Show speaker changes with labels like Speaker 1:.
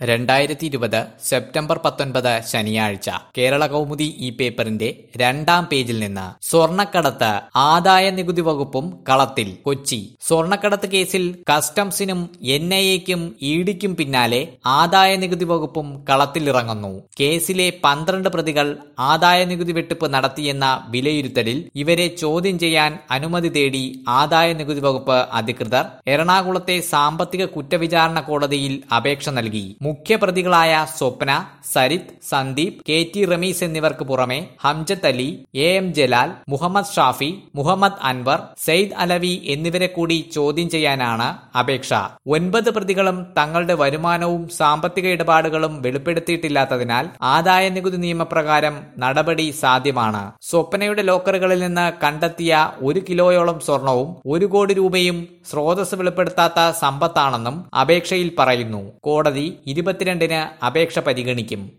Speaker 1: രണ്ടായിരത്തി ഇരുപത് സെപ്റ്റംബർ പത്തൊൻപത് ശനിയാഴ്ച കേരള കൗമുദി ഈ പേപ്പറിന്റെ രണ്ടാം പേജിൽ നിന്ന് സ്വർണക്കടത്ത് ആദായ നികുതി വകുപ്പും കളത്തിൽ കൊച്ചി സ്വർണക്കടത്ത് കേസിൽ കസ്റ്റംസിനും എൻ ഐ എക്കും ഇഡിക്കും പിന്നാലെ ആദായ നികുതി വകുപ്പും കളത്തിലിറങ്ങുന്നു കേസിലെ പന്ത്രണ്ട് പ്രതികൾ ആദായ നികുതി വെട്ടിപ്പ് നടത്തിയെന്ന വിലയിരുത്തലിൽ ഇവരെ ചോദ്യം ചെയ്യാൻ അനുമതി തേടി ആദായ നികുതി വകുപ്പ് അധികൃതർ എറണാകുളത്തെ സാമ്പത്തിക കുറ്റവിചാരണ കോടതിയിൽ അപേക്ഷ നൽകി മുഖ്യപ്രതികളായ സ്വപ്ന സരിത് സന്ദീപ് കെ ടി റമീസ് എന്നിവർക്ക് പുറമെ ഹംജത്ത് അലി എ എം ജലാൽ മുഹമ്മദ് ഷാഫി മുഹമ്മദ് അൻവർ സെയ്ദ് അലവി എന്നിവരെ കൂടി ചോദ്യം ചെയ്യാനാണ് അപേക്ഷ ഒൻപത് പ്രതികളും തങ്ങളുടെ വരുമാനവും സാമ്പത്തിക ഇടപാടുകളും വെളിപ്പെടുത്തിയിട്ടില്ലാത്തതിനാൽ ആദായ നികുതി നിയമപ്രകാരം നടപടി സാധ്യമാണ് സ്വപ്നയുടെ ലോക്കറുകളിൽ നിന്ന് കണ്ടെത്തിയ ഒരു കിലോയോളം സ്വർണവും ഒരു കോടി രൂപയും സ്രോതസ് വെളിപ്പെടുത്താത്ത സമ്പത്താണെന്നും അപേക്ഷയിൽ പറയുന്നു കോടതി ഇരുപത്തിരണ്ടിന് അപേക്ഷ പരിഗണിക്കും